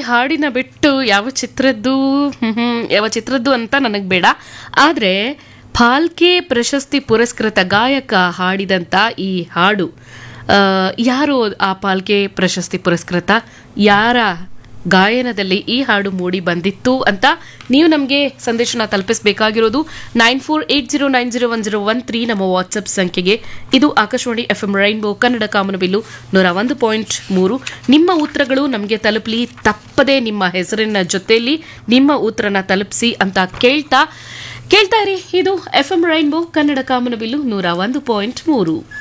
ಹಾಡಿನ ಬಿಟ್ಟು ಯಾವ ಚಿತ್ರದ್ದು ಹ್ಮ್, ಹ್ಮ್, ಯಾವ ಚಿತ್ರದ್ದು ಅಂತ ನನಗೆ ಬೇಡ ಆದರೆ ಫಾಲ್ಕೆ ಪ್ರಶಸ್ತಿ ಪುರಸ್ಕೃತ ಗಾಯಕ ಹಾಡಿದಂಥ ಈ ಹಾಡು ಆ, ಯಾರು ಆ ಪಾಲ್ಕೆ ಪ್ರಶಸ್ತಿ ಪುರಸ್ಕೃತ ಯಾರ ಗಾಯನದಲ್ಲಿ ಈ ಹಾಡು ಮೂಡಿ ಬಂದಿತ್ತು ಅಂತ ನೀವು ನಮಗೆ ಸಂದೇಶನ ತಲುಪಿಸಬೇಕಾಗಿರೋದು nine four eight zero nine zero one zero one three ನಮ್ಮ ವಾಟ್ಸಪ್ ಸಂಖ್ಯೆಗೆ ಇದು Akashvani F M rainbow Kannada ಕಾಮನಬಿಲ್ಲು ನೂರ ಒಂದು ಪಾಯಿಂಟ್ ಮೂರು ನಿಮ್ಮ ಉತ್ತರಗಳು ನಮಗೆ ತಲುಪಲಿ ತಪ್ಪದೆ ನಿಮ್ಮ ಹೆಸರಿನ ಜೊತೆಯಲ್ಲಿ ನಿಮ್ಮ ಉತ್ತರನ ತಲುಪಿಸಿ ಅಂತ ಕೇಳ್ತಾ ಕೇಳ್ತಾ ಇರಿ ಇದು ಎಫ್ ಎಂ ರೈನ್ಬೋ ಕನ್ನಡ ಕಾಮನಬಿಲ್ಲು ನೂರ ಒಂದು ಪಾಯಿಂಟ್ ಮೂರು